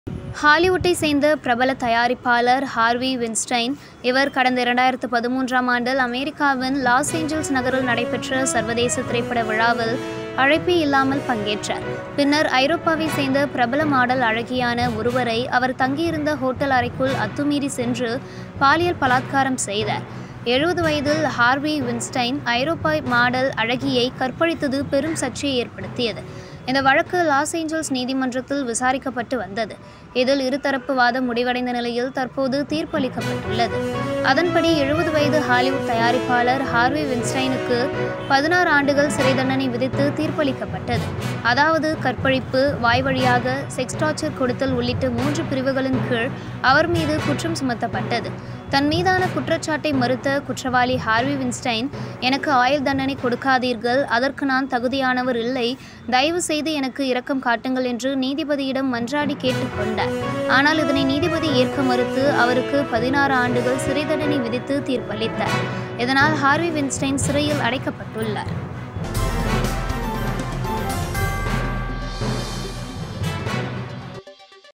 ஹாலிவுட்டை சேர்ந்த பிரபல தயாரிப்பாளர் ஹார்வி வின்ஸ்டைன் இவர் கடந்த இரண்டாயிரத்து பதிமூன்றாம் ஆண்டில் அமெரிக்காவின் லாஸ் ஏஞ்சல்ஸ் நகரில் நடைபெற்ற சர்வதேச திரைப்பட விழாவில் அழைப்பே இல்லாமல் பங்கேற்றார் பின்னர் ஐரோப்பாவை சேர்ந்த பிரபல மாடல் அழகியான ஒருவரை அவர் தங்கியிருந்த ஹோட்டல் அறைக்குள் அத்துமீறி சென்று பாலியல் பலாத்காரம் செய்தார் எழுபது வயதில் ஹார்வி வின்ஸ்டைன் ஐரோப்பா மாடல் அழகியை கற்பழித்தது பெரும் சர்ச்சையை ஏற்படுத்தியது இந்த வழக்கு லாஸ் ஏஞ்சல்ஸ் நீதிமன்றத்தில் விசாரிக்கப்பட்டு வந்தது இதில் இருதரப்பு வாதம் முடிவடைந்த நிலையில் தற்போது தீர்ப்பளிக்கப்பட்டுள்ளது அதன்படி எழுபது வயது ஹாலிவுட் தயாரிப்பாளர் ஹார்வி வின்ஸ்டைனுக்கு பதினாறு ஆண்டுகள் சிறை தண்டனை விதித்து தீர்ப்பளிக்கப்பட்டது அதாவது கற்பழிப்பு வாய் வழியாக செக்ஸ் டார்ச்சர் கொடுத்தல் உள்ளிட்ட மூன்று பிரிவுகளின் கீழ் அவர் மீது குற்றம் சுமத்தப்பட்டது தன் மீதான குற்றச்சாட்டை மறுத்த குற்றவாளி ஹார்வி வின்ஸ்டைன் எனக்கு ஆயுள் தண்டனை கொடுக்காதீர்கள் அதற்கு நான் தகுதியானவர் இல்லை தயவு செய்து எனக்கு இரக்கம் காட்டுங்கள் என்று நீதிபதியிடம் மன்றாடி கேட்டுக்கொண்டார் ஆனால் இதனை நீதிபதி ஏற்க மறுத்து அவருக்கு பதினாறு ஆண்டுகள் சிறை தண்டனை விதித்து தீர்ப்பளித்தார் இதனால் ஹார்வி வின்ஸ்டைன் சிறையில் அடைக்கப்பட்டுள்ளார்